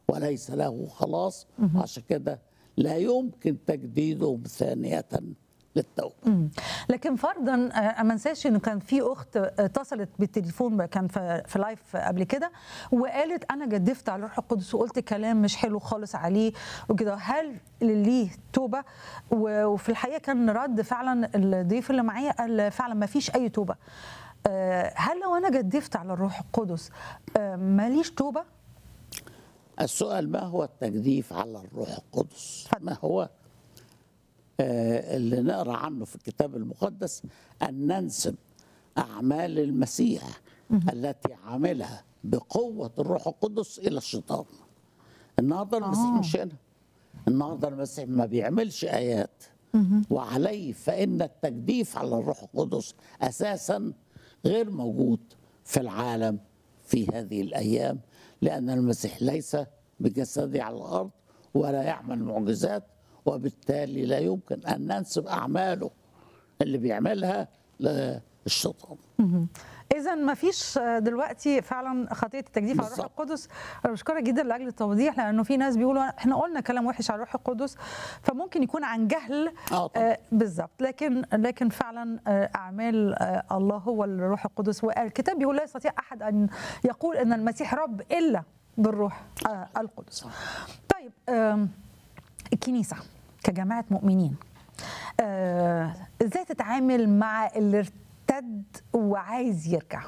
وليس له خلاص عشان كده لا يمكن تجديده ثانية للتوبة مم. لكن فرضا آه، ما انساش انه كان في اخت آه، اتصلت بالتليفون كان في في لايف قبل كده وقالت انا جدفت على الروح القدس وقلت كلام مش حلو خالص عليه وكده هل ليه توبه و- وفي الحقيقه كان رد فعلا الضيف اللي معايا قال فعلا ما فيش اي توبه آه، هل لو انا جدفت على الروح القدس آه، ماليش توبه السؤال ما هو التجديف على الروح القدس ما هو آه، اللي نقرا عنه في الكتاب المقدس أن ننسب أعمال المسيح التي عملها بقوة الروح القدس إلى الشيطان النهارده المسيح آه. مش هنا النهارده المسيح ما بيعملش آيات وعليه فإن التجديف على الروح القدس أساسا غير موجود في العالم في هذه الأيام لأن المسيح ليس بجسده على الأرض ولا يعمل معجزات وبالتالي لا يمكن أن ننسب أعماله اللي بيعملها للشيطان اذا ما فيش دلوقتي فعلا خطيه التجديف على الروح بالظبط. القدس انا بشكرك جدا لاجل التوضيح لانه في ناس بيقولوا احنا قلنا كلام وحش على الروح القدس فممكن يكون عن جهل آه طبعاً. آه بالظبط لكن لكن فعلا آه اعمال آه الله هو الروح القدس والكتاب بيقول لا يستطيع احد ان يقول ان المسيح رب الا بالروح آه القدس طيب آم، الكنيسه كجماعه مؤمنين آه، ازاي تتعامل مع اللي ارتد وعايز يرجع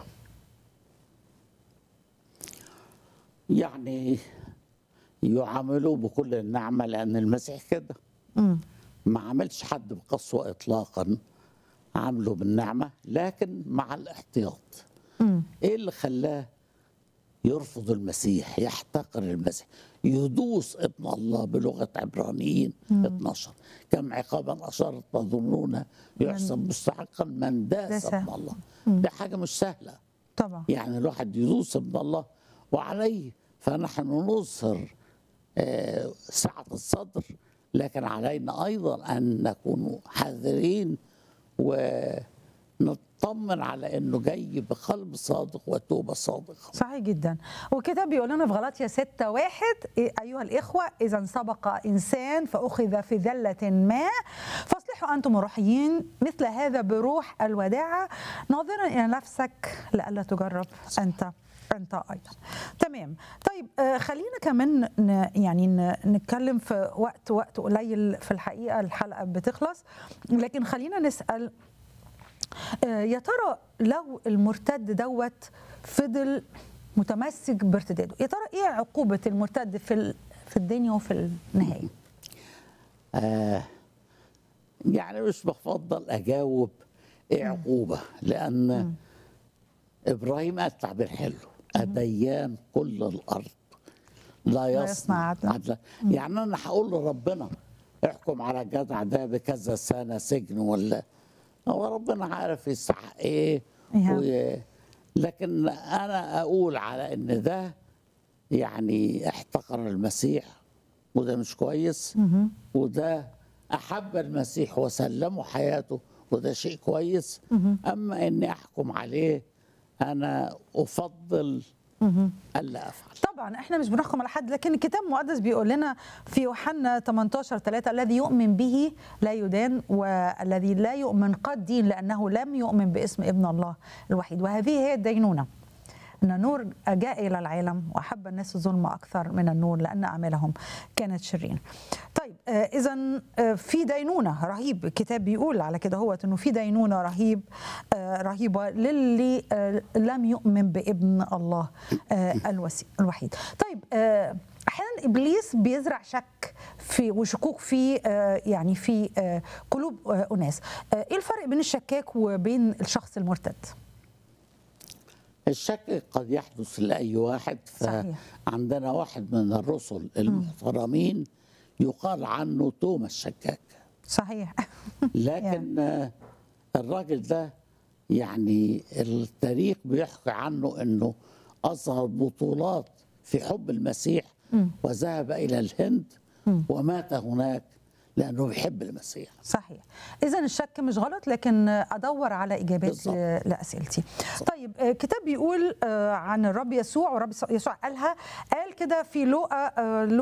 يعني يعاملوه بكل النعمة لأن المسيح كده مم. ما عملش حد بقسوة إطلاقا عامله بالنعمة لكن مع الاحتياط مم. إيه اللي خلاه يرفض المسيح يحتقر المسيح يدوس ابن الله بلغة عبرانيين 12 كم عقابا أشارت تظنون يحسب مستحقا من داس داس. ابن الله دي حاجة مش سهلة طبعا يعني الواحد يدوس ابن الله وعليه فنحن نظهر آه، سعة الصدر لكن علينا أيضا أن نكون حذرين ونطمن على أنه جاي بقلب صادق وتوبة صادقة صحيح جدا والكتاب بيقول لنا في غلاطيا 6 واحد إيه، ايها الاخوه اذا سبق انسان فاخذ في ذله ما فاصلحوا انتم الروحيين مثل هذا بروح الوداعه ناظرا الى نفسك لئلا تجرب انت انت ايضا تمام طيب آه، خلينا كمان ن يعني ن نتكلم في وقت وقت قليل في الحقيقه الحلقه بتخلص لكن خلينا نسال آه، يا ترى لو المرتد دوت فضل متمسك بارتداده يا ترى ايه عقوبه المرتد في ال- في الدنيا وفي النهايه آه يعني مش بفضل أجاوب إيه عقوبة لأن إبراهيم قال تعبير حلو أديان كل الأرض لا يصنع يصنع عدلا. عدلا يعني أنا هقول لربنا احكم على الجدع ده بكذا سنة سجن ولا هو ربنا عارف يستحق إيه إيه. و... لكن أنا أقول على إن ده يعني احتقر المسيح وده مش كويس وده أحب المسيح وسلمه حياته وده شيء كويس أما إني أحكم عليه أنا أفضل ألا أفعل طبعا احنا مش بنحكم على حد لكن الكتاب المقدس بيقول لنا في يوحنا 18 3 الذي يؤمن به لا يدان والذي لا يؤمن قد دين لانه لم يؤمن باسم ابن الله الوحيد وهذه هي الدينونه ان النور جاء الى العالم واحب الناس الظلم اكثر من النور لان اعمالهم كانت شرين. طيب اذا في دينونه رهيب الكتاب بيقول على كده هو انه في دينونه رهيب آه، رهيبه للي آه، لم يؤمن بابن الله آه، الوسي- الوحيد. طيب آه، احيانا ابليس بيزرع شك في وشكوك في آه، يعني في آه، قلوب آه، اناس. آه، ايه الفرق بين الشكاك وبين الشخص المرتد؟ الشك قد يحدث لأي واحد صحيح. فعندنا واحد من الرسل المحترمين يقال عنه توما الشكاك صحيح لكن آه، الراجل ده يعني التاريخ بيحكي عنه انه اظهر بطولات في حب المسيح وذهب الى الهند ومات هناك لانه بيحب المسيح صحيح اذا الشك مش غلط لكن ادور على اجابات بالظبط. ل- لاسئلتي طيب آه، كتاب بيقول آه، عن الرب يسوع والرب يسوع قالها قال كده في لوقا آه،